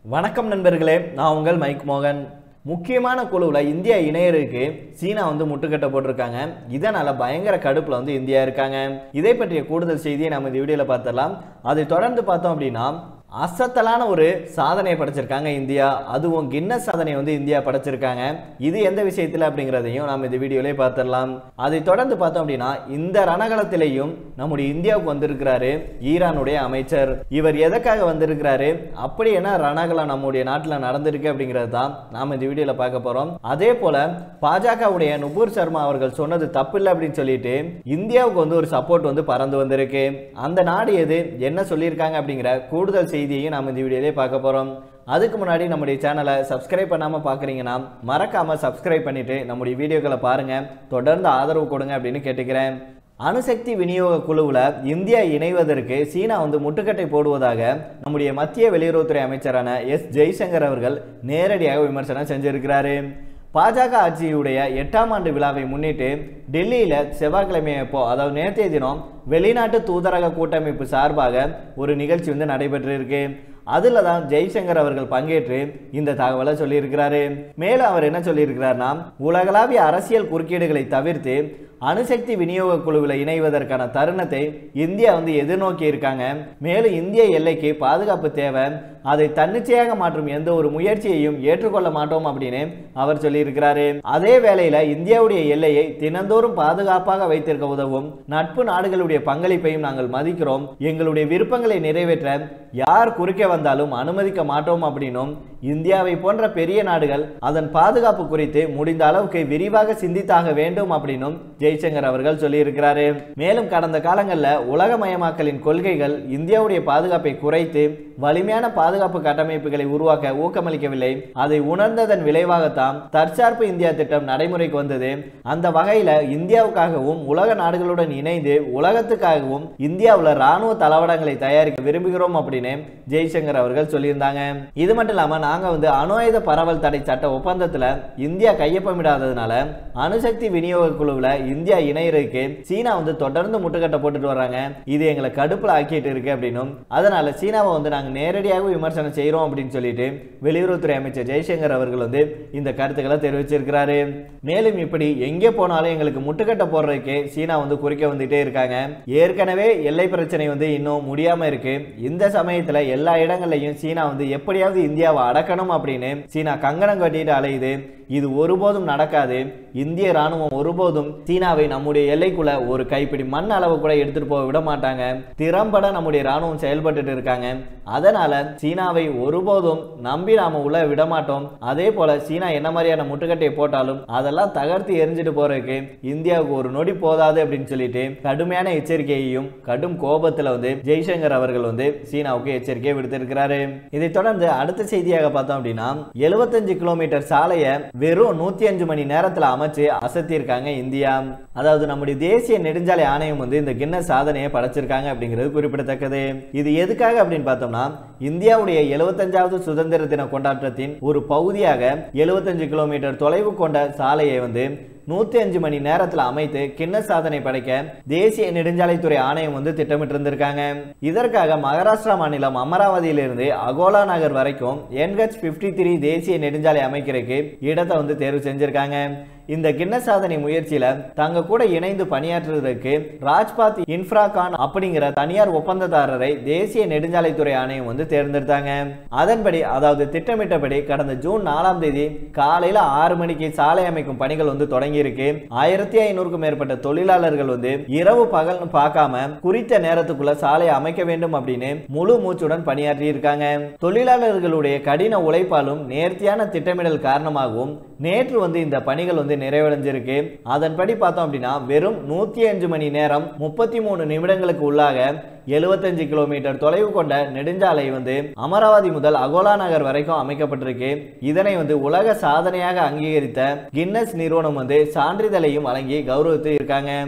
வணக்கம் நண்பர்களே நான் உங்கள் மைக் மோகன் முக்கியமான குழுவில் இந்தியா இணையருக்கு சீனா வந்து முட்டுக்கட்டை போட்டிருக்காங்க இதனால பயங்கர கடுப்புல வந்து இந்தியா இருக்காங்க இதை பற்றிய கூடுதல் செய்தியை நம்ம இந்த வீடியோவில் பார்த்துடலாம் அதை தொடர்ந்து பார்த்தோம் அப்படின்னா அசத்தலான ஒரு சாதனையை படைச்சிருக்காங்க இந்தியா அதுவும் கின்னஸ் சாதனை வந்து இந்தியா படைச்சிருக்காங்க இது எந்த விஷயத்தில் அப்படிங்கிறதையும் நம்ம இந்த வீடியோலேயே பார்த்துடலாம் அதை தொடர்ந்து பார்த்தோம் அப்படின்னா இந்த ரணகளத்திலேயும் நம்முடைய இந்தியாவுக்கு வந்திருக்கிறாரு ஈரானுடைய அமைச்சர் இவர் எதற்காக வந்திருக்கிறாரு அப்படி என்ன ரணகலம் நம்முடைய நாட்டில் நடந்திருக்கு அப்படிங்கிறது தான் நாம் இந்த வீடியோவில் பார்க்க போகிறோம் அதே போல பாஜகவுடைய நுபுர் சர்மா அவர்கள் சொன்னது தப்பில்லை அப்படின்னு சொல்லிட்டு இந்தியாவுக்கு வந்து ஒரு சப்போர்ட் வந்து பறந்து வந்திருக்கு அந்த நாடு எது என்ன சொல்லியிருக்காங்க அப்படிங்கிற கூடுதல் செய்தியையும் நாம் இந்த வீடியோலேயே பார்க்க போகிறோம் அதுக்கு முன்னாடி நம்முடைய சேனலை சப்ஸ்கிரைப் பண்ணாமல் பார்க்குறீங்கன்னா மறக்காமல் சப்ஸ்கிரைப் பண்ணிவிட்டு நம்முடைய வீடியோக்களை பாருங்கள் தொடர்ந்து ஆதரவு கொடுங்க அப்படின்னு கேட்டுக்கிறேன் அணுசக்தி விநியோக குழுவில் இந்தியா இணைவதற்கு சீனா வந்து முட்டுக்கட்டை போடுவதாக நம்முடைய மத்திய வெளியுறவுத்துறை அமைச்சரான எஸ் ஜெய்சங்கர் அவர்கள் நேரடியாக விமர்சனம் செஞ்சிருக்கிறாரு பாஜக ஆட்சியுடைய எட்டாம் ஆண்டு விழாவை முன்னிட்டு டெல்லியில் செவ்வாய்க்கிழமை அப்போ அதாவது நேற்றைய தினம் வெளிநாட்டு தூதரக கூட்டமைப்பு சார்பாக ஒரு நிகழ்ச்சி வந்து நடைபெற்றிருக்கு அதில் தான் ஜெய்சங்கர் அவர்கள் பங்கேற்று இந்த தகவலை சொல்லியிருக்கிறாரு மேலும் அவர் என்ன சொல்லியிருக்கிறார்னா உலகளாவிய அரசியல் குறுக்கீடுகளை தவிர்த்து அணுசக்தி விநியோக குழுவில் இணைவதற்கான தருணத்தை இந்தியா வந்து எதிர்நோக்கி இருக்காங்க மேலும் இந்திய எல்லைக்கு பாதுகாப்பு தேவை அதை தன்னிச்சையாக மாற்றும் எந்த ஒரு முயற்சியையும் ஏற்றுக்கொள்ள மாட்டோம் அப்படின்னு அவர் சொல்லியிருக்கிறாரு அதே வேளையில இந்தியாவுடைய எல்லையை தினந்தோறும் பாதுகாப்பாக வைத்திருக்க உதவும் நட்பு நாடுகளுடைய பங்களிப்பையும் நாங்கள் மதிக்கிறோம் எங்களுடைய விருப்பங்களை நிறைவேற்ற யார் குறுக்கே வந்தாலும் அனுமதிக்க மாட்டோம் அப்படின்னும் இந்தியாவை போன்ற பெரிய நாடுகள் அதன் பாதுகாப்பு குறித்து முடிந்த அளவுக்கு விரிவாக சிந்தித்தாக வேண்டும் அப்படின்னும் ஜெய்சங்கர் அவர்கள் சொல்லியிருக்கிறாரு மேலும் கடந்த காலங்களில் உலகமயமாக்கலின் கொள்கைகள் இந்தியாவுடைய பாதுகாப்பை குறைத்து வலிமையான பாதுகாப்பு கட்டமைப்புகளை உருவாக்க ஊக்கமளிக்கவில்லை அதை உணர்ந்ததன் விளைவாகத்தான் தற்சார்பு இந்தியா திட்டம் நடைமுறைக்கு வந்தது அந்த வகையில இந்தியாவுக்காகவும் உலக நாடுகளுடன் இணைந்து உலகத்துக்காகவும் இந்தியாவில் ராணுவ தளவாடங்களை தயாரிக்க விரும்புகிறோம் அப்படின்னு ஜெய்சங்கர் அவர்கள் சொல்லியிருந்தாங்க இது மட்டும் இல்லாம நாங்க வந்து அணு ஆயுத பரவல் தடை சட்ட ஒப்பந்தத்துல இந்தியா கையொப்பமிடாததுனால அணுசக்தி விநியோக குழுவில் இந்தியா இணையருக்கு சீனா வந்து தொடர்ந்து முட்டுக்கட்டை போட்டுட்டு வர்றாங்க இது எங்களை கடுப்புல ஆக்கிட்டு இருக்கு அப்படின்னும் அதனால சீனாவை வந்து நாங்க நேரடியாக விமர்சனம் செய்கிறோம் அப்படின்னு சொல்லிட்டு வெளியுறவுத்துறை அமைச்சர் ஜெய்சங்கர் அவர்கள் வந்து இந்த கருத்துக்களை தெரிவிச்சிருக்கிறாரு மேலும் இப்படி எங்கே போனாலும் எங்களுக்கு முட்டுக்கட்டை போடுறதுக்கு சீனா வந்து குறிக்க வந்துட்டே இருக்காங்க ஏற்கனவே எல்லை பிரச்சனை வந்து இன்னும் முடியாம இருக்கு இந்த சமயத்துல எல்லா இடங்கள்லையும் சீனா வந்து எப்படியாவது இந்தியாவை அடக்கணும் அப்படின்னு சீனா கங்கணம் கட்டிட்டு அலையுது இது ஒருபோதும் நடக்காது இந்திய ராணுவம் ஒருபோதும் சீனாவை நம்முடைய எல்லைக்குள்ள ஒரு கைப்பிடி மண் அளவு கூட எடுத்துட்டு போக விட மாட்டாங்க திறம்பட நம்முடைய ராணுவம் செயல்பட்டு இருக்காங்க அதனால சீனாவை ஒருபோதும் நம்பி நாம உள்ள விட மாட்டோம் அதே போல சீனா என்ன மாதிரியான முட்டுக்கட்டையை போட்டாலும் அதெல்லாம் தகர்த்து எரிஞ்சிட்டு போறதுக்கு இந்தியாவுக்கு ஒரு நொடி போதாது அப்படின்னு சொல்லிட்டு கடுமையான எச்சரிக்கையையும் கடும் கோபத்துல வந்து ஜெய்சங்கர் அவர்கள் வந்து சீனாவுக்கு எச்சரிக்கையை விடுத்திருக்கிறாரு இதை தொடர்ந்து அடுத்த செய்தியாக பார்த்தோம் அப்படின்னா எழுபத்தஞ்சு கிலோமீட்டர் சாலையை வெறும் நூத்தி அஞ்சு மணி நேரத்துல அமைச்சு அசத்தியிருக்காங்க இந்தியா அதாவது நம்முடைய தேசிய நெடுஞ்சாலை ஆணையம் வந்து இந்த கின்னஸ் சாதனையை படைச்சிருக்காங்க அப்படிங்கிறது குறிப்பிடத்தக்கது இது எதுக்காக அப்படின்னு பார்த்தோம்னா இந்தியாவுடைய எழுபத்தஞ்சாவது சுதந்திர தின கொண்டாட்டத்தின் ஒரு பகுதியாக எழுபத்தஞ்சு கிலோமீட்டர் தொலைவு கொண்ட சாலையை வந்து நூத்தி அஞ்சு மணி நேரத்தில் அமைத்து கின்னஸ் சாதனை படைக்க தேசிய நெடுஞ்சாலைத்துறை ஆணையம் வந்து திட்டமிட்டு இருந்திருக்காங்க இதற்காக மகாராஷ்டிரா மாநிலம் அமராவதியிலிருந்து அகோலா நகர் வரைக்கும் என்ஹெச் பிப்டி த்ரீ தேசிய நெடுஞ்சாலை அமைக்கிறதுக்கு இடத்தை வந்து தேர்வு செஞ்சிருக்காங்க இந்த கின்னஸ் சாதனை முயற்சியில தங்க கூட இணைந்து பணியாற்றுவதற்கு ராஜ்பாத் இன்ஃப்ராகான் அப்படிங்கிற தனியார் ஒப்பந்ததாரரை தேசிய நெடுஞ்சாலைத்துறை ஆணையம் வந்து தேர்ந்தெடுத்தாங்க அதன்படி அதாவது திட்டமிட்டபடி கடந்த ஜூன் நாலாம் தேதி காலையில ஆறு மணிக்கு சாலை அமைக்கும் பணிகள் வந்து தொடங்கி இருக்கு ஆயிரத்தி ஐநூறுக்கும் மேற்பட்ட தொழிலாளர்கள் வந்து இரவு பகல்னு பார்க்காம குறித்த நேரத்துக்குள்ள சாலையை அமைக்க வேண்டும் அப்படின்னு முழு மூச்சுடன் பணியாற்றி இருக்காங்க தொழிலாளர்களுடைய கடின உழைப்பாலும் நேர்த்தியான திட்டமிடல் காரணமாகவும் நேற்று வந்து இந்த பணிகள் வந்து நிறைவடைஞ்சிருக்கு அதன்படி பார்த்தோம் அப்படின்னா வெறும் நூத்தி அஞ்சு மணி நேரம் முப்பத்தி மூணு நிமிடங்களுக்கு உள்ளாக எழுபத்தஞ்சு கிலோமீட்டர் தொலைவு கொண்ட நெடுஞ்சாலை வந்து அமராவதி முதல் அகோலா நகர் வரைக்கும் அமைக்கப்பட்டிருக்கு இதனை வந்து உலக சாதனையாக அங்கீகரித்த கின்னஸ் நிறுவனம் வந்து சான்றிதழையும் வழங்கி கௌரவித்து இருக்காங்க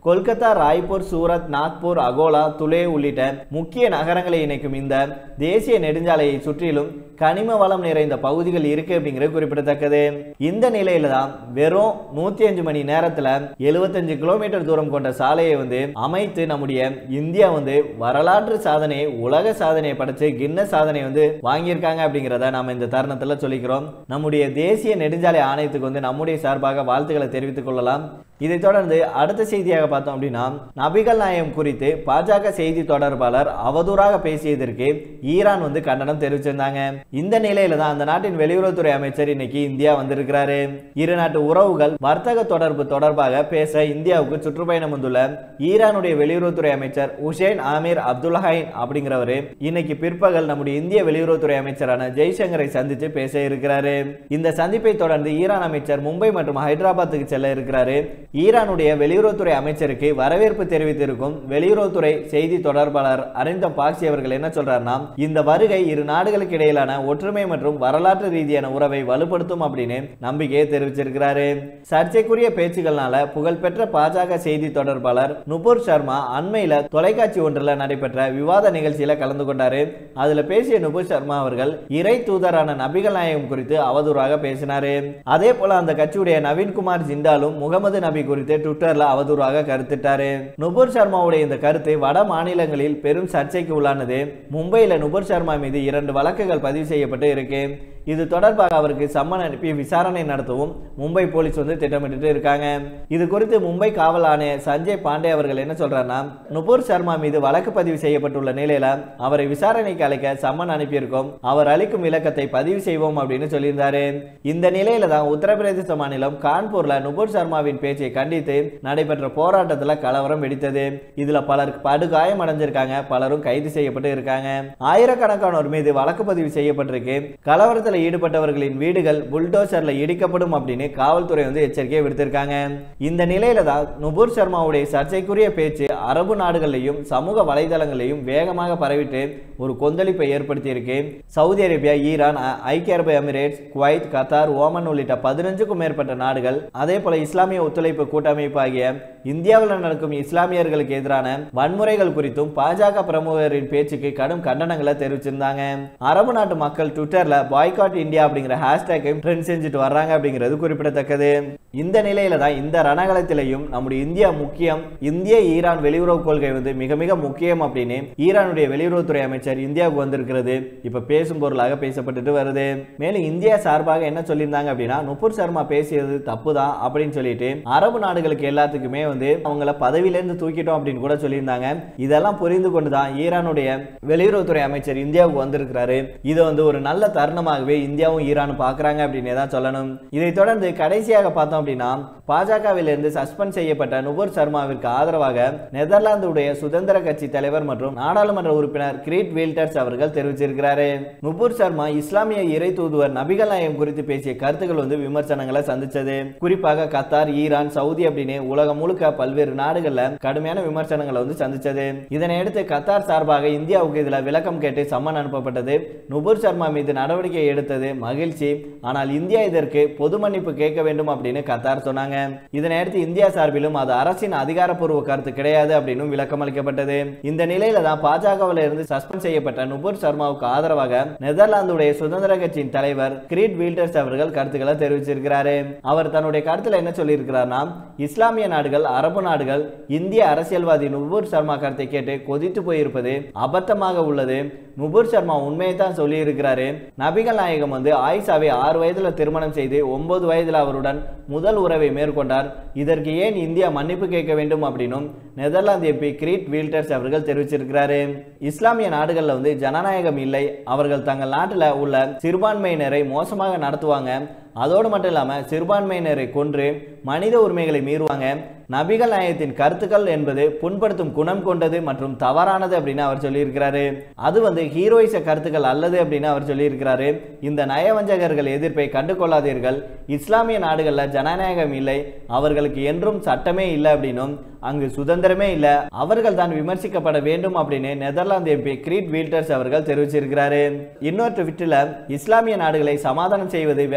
கொல்கத்தா ராய்ப்பூர் சூரத் நாக்பூர் அகோலா துலே உள்ளிட்ட முக்கிய நகரங்களை இணைக்கும் இந்த தேசிய நெடுஞ்சாலையை சுற்றிலும் கனிம வளம் நிறைந்த பகுதிகள் இருக்கு அப்படிங்கிறது குறிப்பிடத்தக்கது இந்த நிலையில தான் வெறும் நூத்தி அஞ்சு மணி நேரத்துல எழுபத்தஞ்சு கிலோமீட்டர் தூரம் கொண்ட சாலையை வந்து அமைத்து நம்முடைய இந்தியா வந்து வரலாற்று சாதனையை உலக சாதனையை படைச்சு கின்ன சாதனை வந்து வாங்கியிருக்காங்க அப்படிங்கிறத நாம இந்த தருணத்துல சொல்லிக்கிறோம் நம்முடைய தேசிய நெடுஞ்சாலை ஆணையத்துக்கு வந்து நம்முடைய சார்பாக வாழ்த்துக்களை தெரிவித்துக் கொள்ளலாம் இதைத் தொடர்ந்து அடுத்த செய்தியாக பார்த்தோம் அப்படின்னா நபிகள் நாயம் குறித்து பாஜக செய்தி தொடர்பாளர் அவதூறாக பேசியதற்கு ஈரான் வந்து கண்டனம் தெரிவிச்சிருந்தாங்க இந்த நிலையில தான் அந்த நாட்டின் வெளியுறவுத்துறை அமைச்சர் இன்னைக்கு இந்தியா வந்திருக்கிறாரு இரு நாட்டு உறவுகள் வர்த்தக தொடர்பு தொடர்பாக பேச இந்தியாவுக்கு சுற்றுப்பயணம் வந்துள்ள ஈரானுடைய வெளியுறவுத்துறை அமைச்சர் உஷேன் ஆமீர் அப்துல்ஹைன் அப்படிங்கிறவரு இன்னைக்கு பிற்பகல் நம்முடைய இந்திய வெளியுறவுத்துறை அமைச்சரான ஜெய்சங்கரை சந்தித்து பேச இருக்கிறாரு இந்த சந்திப்பை தொடர்ந்து ஈரான் அமைச்சர் மும்பை மற்றும் ஹைதராபாத்துக்கு செல்ல இருக்கிறாரு ஈரானுடைய வெளியுறவுத்துறை அமைச்சருக்கு வரவேற்பு தெரிவித்திருக்கும் வெளியுறவுத்துறை செய்தி தொடர்பாளர் அரிந்தம் பாக்சி அவர்கள் என்ன சொல்றாருன்னா இந்த வருகை இரு நாடுகளுக்கு இடையிலான ஒற்றுமை மற்றும் வரலாற்று ரீதியான உறவை வலுப்படுத்தும் அப்படின்னு நம்பிக்கையை தெரிவிச்சிருக்கிறாரு சர்ச்சைக்குரிய பேச்சுகள்னால புகழ்பெற்ற பாஜக செய்தி தொடர்பாளர் நுபுர் சர்மா அண்மையில தொலைக்காட்சி ஒன்றில் நடைபெற்ற விவாத நிகழ்ச்சியில கலந்து கொண்டாரு அதுல பேசிய நுபுர் சர்மா அவர்கள் இறை தூதரான நபிகள் நாயகம் குறித்து அவதூறாக பேசினாரு அதே போல அந்த கட்சியுடைய நவீன்குமார் ஜிண்டாலும் முகமது நபி குறித்து ட்விட்டர்ல அவதூறாக கருத்திட்டாரு நுபுர் சர்மாவுடைய இந்த கருத்து வட மாநிலங்களில் பெரும் சர்ச்சைக்கு உள்ளானது மும்பையில நுபுர் சர்மா மீது இரண்டு வழக்குகள் பதிவு செய்யப்பட்டு இருக்கு இது தொடர்பாக அவருக்கு சம்மன் அனுப்பி விசாரணை நடத்தவும் மும்பை போலீஸ் வந்து திட்டமிட்டு இருக்காங்க இது குறித்து மும்பை காவல் ஆணையர் சஞ்சய் பாண்டே அவர்கள் என்ன சொல்றாருன்னா நுபுர் சர்மா மீது வழக்கு பதிவு செய்யப்பட்டுள்ள நிலையில அவரை விசாரணைக்கு அழைக்க சம்மன் அனுப்பியிருக்கோம் அவர் அளிக்கும் விளக்கத்தை பதிவு செய்வோம் அப்படின்னு சொல்லியிருந்தாரு இந்த நிலையில தான் உத்தரப்பிரதேச மாநிலம் கான்பூர்ல நுபுர் சர்மாவின் பேச்சை கண்டித்து நடைபெற்ற போராட்டத்துல கலவரம் வெடித்தது இதுல பலர் படுகாயம் அடைஞ்சிருக்காங்க பலரும் கைது செய்யப்பட்டு இருக்காங்க ஆயிரக்கணக்கானோர் மீது வழக்கு பதிவு செய்யப்பட்டிருக்கு கலவரத்தில் ஈடுபட்டவர்களின் வீடுகள் புல்டோசர்ல இடிக்கப்படும் அப்படின்னு காவல்துறை வந்து எச்சரிக்கை விடுத்திருக்காங்க இந்த நிலையில தான் நுபுர் சர்மாவுடைய சர்ச்சைக்குரிய பேச்சு அரபு நாடுகள்லையும் சமூக வலைதளங்களையும் வேகமாக பரவிட்டு ஒரு கொந்தளிப்பை ஏற்படுத்தியிருக்கு சவுதி அரேபியா ஈரான் அ- ஐக்கிய அரபு எமிரேட்ஸ் குவைத் கத்தார் ஓமன் உள்ளிட்ட பதினஞ்சுக்கும் மேற்பட்ட நாடுகள் அதே போல இஸ்லாமிய ஒத்துழைப்பு கூட்டமைப்பு ஆகிய இந்தியாவில் நடக்கும் இஸ்லாமியர்களுக்கு எதிரான வன்முறைகள் குறித்தும் பாஜக பிரமுகரின் பேச்சுக்கு கடும் கண்டனங்களை தெரிவிச்சிருந்தாங்க அரபு நாட்டு மக்கள் ட்விட்டர்ல பாய்காட் இந்தியா அப்படிங்கிற ஹேஷ்டேக்கையும் ட்ரெண்ட் செஞ்சுட்டு வர்றாங்க அப்படிங்கிறது குறிப்பிடத்தக்கது இந்த நிலையில தான் இந்த ரணகலத்திலையும் நம்முடைய இந்தியா முக்கியம் இந்திய ஈரான் வெளியுறவு கொள்கை வந்து மிக மிக முக்கியம் அப்படின்னு ஈரானுடைய வெளியுறவுத்துறை அமைச்சர் இந்தியாவுக்கு வந்திருக்கிறது இப்ப பேசும் பொருளாக பேசப்பட்டுட்டு வருது மேலும் இந்தியா சார்பாக என்ன சொல்லியிருந்தாங்க அப்படின்னா நுபுர் சர்மா பேசியது தப்பு தான் அப்படின்னு சொல்லிட்டு அரபு நாடுகளுக்கு எல்லாத்துக்குமே வந்து அவங்கள பதவியிலேருந்து தூக்கிட்டோம் அப்படின்னு கூட சொல்லியிருந்தாங்க இதெல்லாம் புரிந்து கொண்டு தான் ஈரானுடைய வெளியுறவுத்துறை அமைச்சர் இந்தியாவுக்கு வந்திருக்கிறாரு இதை வந்து ஒரு நல்ல தருணமாகவே இந்தியாவும் ஈரானும் பார்க்கறாங்க அப்படின்னே தான் சொல்லணும் இதை தொடர்ந்து கடைசியாக பார்த்தோம் அப்படின்னா பாஜகவிலிருந்து சஸ்பெண்ட் செய்யப்பட்ட நுபுர் சர்மாவிற்கு ஆதரவாக நெதர்லாந்துடைய சுதந்திர கட்சி தலைவர் மற்றும் நாடாளுமன்ற உறுப்பினர் கிரீட் வீல்டர்ஸ் அவர்கள் தெரிவிச்சிருக்கிறாரு நுபுர் சர்மா இஸ்லாமிய இறை தூதுவர் நபிகள் நாயகம் குறித்து பேசிய கருத்துக்கள் வந்து விமர்சனங்களை சந்திச்சது குறிப்பாக கத்தார் ஈரான் சவுதி அப்படின்னு உலகம் முழுக்க பல்வேறு நாடுகள்ல கடுமையான விமர்சனங்களை வந்து சந்திச்சது இதனையடுத்து கத்தார் சார்பாக இந்தியாவுக்கு இதுல விளக்கம் கேட்டு சம்மன் அனுப்பப்பட்டது நுபுர் சர்மா மீது நடவடிக்கை எடுத்தது மகிழ்ச்சி ஆனால் இந்தியா இதற்கு பொது மன்னிப்பு கேட்க வேண்டும் அப்படின்னு கத்தார் சொன்னாங்க இதனையடுத்து இந்தியா சார்பிலும் அது அரசின் அதிகாரப்பூர்வ கருத்து கிடையாது அப்படின்னு விளக்கம் அளிக்கப்பட்டது இந்த நிலையில தான் பாஜகவில் இருந்து சஸ்பெண்ட் செய்யப்பட்ட நுபுர் சர்மாவுக்கு ஆதரவாக நெதர்லாந்துடைய சுதந்திர கட்சியின் தலைவர் கிரீட் வீல்டர்ஸ் அவர்கள் கருத்துக்களை தெரிவிச்சிருக்கிறாரு அவர் தன்னுடைய கருத்துல என்ன சொல்லியிருக்கிறார்னா இஸ்லாமிய நாடுகள் அரபு நாடுகள் இந்திய அரசியல்வாதி நுபுர் சர்மா கருத்தை கேட்டு கொதித்து போயிருப்பது அபத்தமாக உள்ளது நுபுர் சர்மா உண்மையை தான் சொல்லி இருக்கிறாரு நபிகள் நாயகம் வந்து ஆயிஷாவை ஆறு வயதுல திருமணம் செய்து ஒன்பது வயதுல அவருடன் முதல் உறவை மேற்கொண்டார் இதற்கு ஏன் இந்தியா மன்னிப்பு கேட்க வேண்டும் அப்படின்னும் நெதர்லாந்து எம்பி கிரீட் வீல்டர்ஸ் அவர்கள் தெரிவிச்சிருக்கிறாரு இஸ்லாமிய நாடுகள்ல வந்து ஜனநாயகம் இல்லை அவர்கள் தங்கள் நாட்டுல உள்ள சிறுபான்மையினரை மோசமாக நடத்துவாங்க அதோடு மட்டும் இல்லாம சிறுபான்மையினரை கொன்று மனித உரிமைகளை மீறுவாங்க நபிகள் நாயகத்தின் கருத்துக்கள் என்பது புண்படுத்தும் குணம் கொண்டது மற்றும் தவறானது அப்படின்னு அவர் சொல்லியிருக்கிறாரு அது வந்து ஹீரோயிச கருத்துக்கள் அல்லது அப்படின்னு அவர் சொல்லியிருக்கிறாரு இந்த நயவஞ்சகர்கள் எதிர்ப்பை கண்டு கொள்ளாதீர்கள் இஸ்லாமிய நாடுகள்ல ஜனநாயகம் இல்லை அவர்களுக்கு என்றும் சட்டமே இல்லை அப்படின்னும் அங்கு சுதந்திரமே இல்லை அவர்கள் தான் விமர்சிக்கப்பட வேண்டும் அப்படின்னு நெதர்லாந்து எம்பி கிரீட் வீல்டர்ஸ் அவர்கள் தெரிவிச்சிருக்கிறாரு இன்னொரு ட்விட்டில் இஸ்லாமிய நாடுகளை சமாதானம் செய்வது வேலைக்காக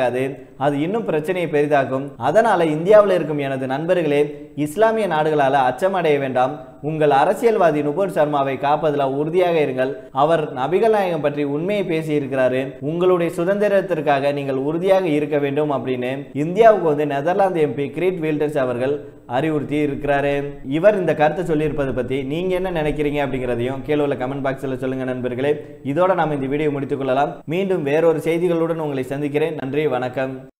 இருக்காது அது இன்னும் பிரச்சனையை பெரிதாக்கும் அதனால இந்தியாவில் இருக்கும் எனது நண்பர்களே இஸ்லாமிய நாடுகளால அச்சமடைய வேண்டாம் உங்கள் அரசியல்வாதி நுபுர் சர்மாவை காப்பதில் உறுதியாக இருங்கள் அவர் நபிகள் நாயகம் பற்றி உண்மையை பேசி இருக்கிறாரு உங்களுடைய சுதந்திரத்திற்காக நீங்கள் உறுதியாக இருக்க வேண்டும் அப்படின்னு இந்தியாவுக்கு வந்து நெதர்லாந்து எம்பி கிரீட் வீல்டர்ஸ் அவர்கள் அறிவுறுத்தி இருக்கிறாரு இவர் இந்த கருத்தை சொல்லியிருப்பதை பத்தி நீங்க என்ன நினைக்கிறீங்க அப்படிங்கிறதையும் கீழே உள்ள கமெண்ட் பாக்ஸில் சொல்லுங்க நண்பர்களே இதோட நாம் இந்த வீடியோ முடித்துக் கொள்ளலாம் மீண்டும் வேறொரு செய்திகளுடன் உங்களை சந்திக்கிறேன் நன்றி வணக்கம்